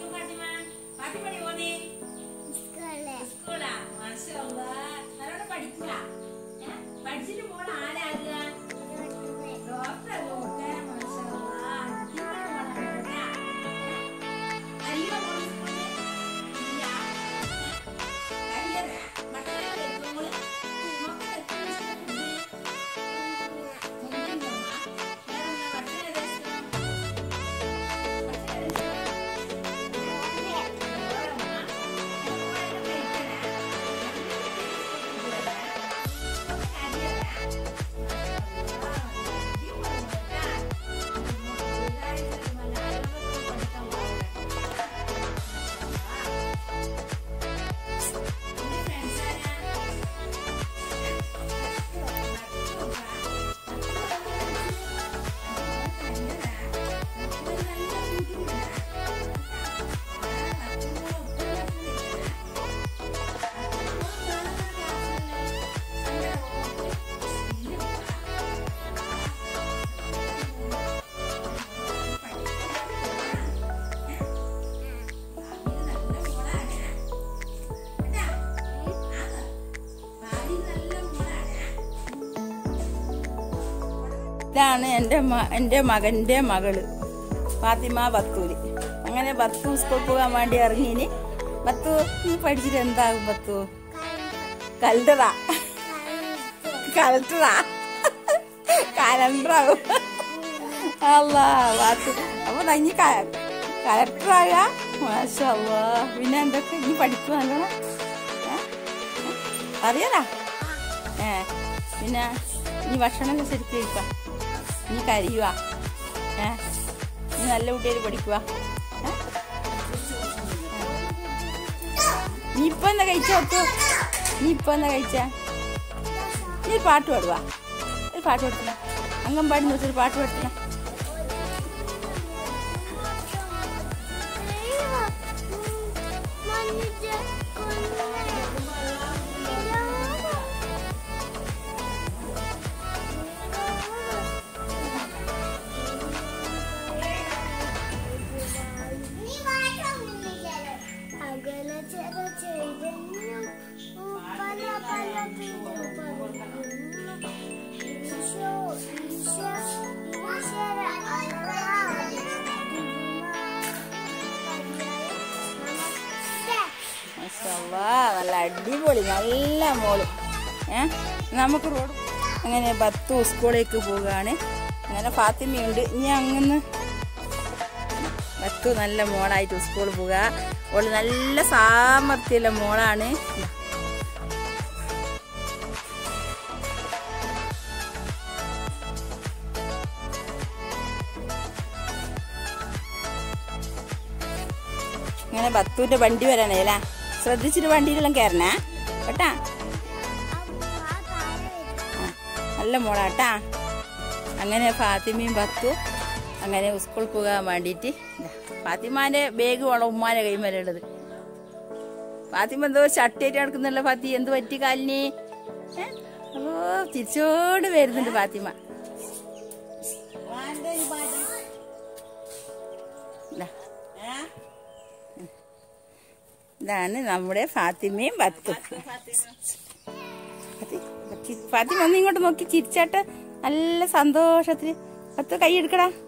ഫാത്തിമ ഫാത്തിമ എവിടെ പോന്നേ സ്കൂളാ മാഷാ അല്ലാഹ്. നല്ലോണം പഠിക്കുക ഏ? പഠിച്ചിട്ട് മോൾ ആരാകുക ഡോക്ടർ നോക്കുക മാഷാ അല്ലാഹ്. അടിപൊളി മോളാണ് കേട്ടാ. അറിയോ മോള് സ്കൂളില്? ഇല്ല. അറിയാതെ? ഭക്ഷണം കഴിക്കുമോ മോള്? മോൾക്ക് എത്ര ഇഷ്ടമുണ്ട്? മുന്തിരിങ്ങ. വേറെന്താ ഭക്ഷണം ഏതാ ഇഷ്ടം? ഭക്ഷണം ഏതാ ഇഷ്ടം? ഇതാണ് എൻ്റെ മ- എൻ്റെ മകൻ്റെ മകള് ഫാത്തിമ ബത്തൂര് അങ്ങനെ ബത്തു സ്കൂൾ പോകാൻ വേണ്ടി ഇറങ്ങിനി ബത്തു നീ പഠിച്ചിട്ട് എന്താകും ബത്തു കലണ്ടറാ കലണ്ടറാ കലണ്ടറാകും അല്ല ബാത്തു അപ്പൊ നഞ്ഞി കലക്ടറാക മാഷാ അല്ലാ. പിന്നെ എന്തൊക്കെ നീ പഠിക്കും നല്ലോണം ഏ? അറിയാലാ ഏ പിന്നെ നീ ഭക്ഷണമൊക്കെ ശരിക്കും കഴിക്കാം നീ കരയുക ഏ നീ നല്ല കുട്ടിയായിട്ട് പഠിക്കുക ഏ? നീ ഇപ്പൊ എന്താ കഴിച്ച ഒത്തു നീ ഇപ്പൊ എന്താ കഴിച്ച നീ ഒരു പാട്ട് പാടുക ഒരു പാട്ട് പാടുന്ന അംഗൻവാടി നോക്കി ഒരു പാട്ട് പാടുന്ന അകലെ ചെറ ചൈതന്യം പല പല പേരും ഈശോ ഈശോ ഈശ്വര മാഷാല്ലാ, നല്ല അടിപൊളി നല്ല മോള് ഏ നമുക്ക് റോഡ് അങ്ങനെ പത്തു സ്കൂളിലേക്ക് പോവുകയാണ് അങ്ങനെ ഫാത്തിമയുണ്ട് ഇനി അങ്ങനെ പത്തു നല്ല മോളായിട്ട് സ്കൂളിൽ പോവുക ഓള് നല്ല സാമർഥ്യമുള്ള മോളാണ് ഇങ്ങനെ ബത്തുവിന്റെ വണ്ടി വരണേ അല്ലേ ശ്രദ്ധിച്ചിട്ട് വണ്ടിയിലെല്ലാം കയറണേ കേട്ടാ ആ, നല്ല മോളാട്ടാ അങ്ങനെ ഫാത്തിമയും ബത്തു അങ്ങനെ സ്കൂളിൽ പോകാൻ വേണ്ടിയിട്ട് ഇതാ, ഫാത്തിമാന്റെ ബാഗ് വേണം ഉമ്മാന്റെ കൈമേലുള്ളത് ഫാത്തിമ എന്തോ ഷർട്ടായിട്ട് നടക്കുന്നല്ലോ ഫാത്തി എന്ത് പറ്റി കാലിന് ഏ? അപ്പോ തിരിച്ചോട് വരുന്നുണ്ട് ഫാത്തിമ ഇതാ. ഇതാണ് നമ്മുടെ ഫാത്തിമയും ബത്തും ഫാത്തി- ഫാത്തി- ഫാത്തിമ ഒന്ന് ഇങ്ങോട്ട് നോക്കി ചിരിച്ചാട്ട് നല്ല സന്തോഷത്തിന് പത്ത് കൈ എടുക്കടാ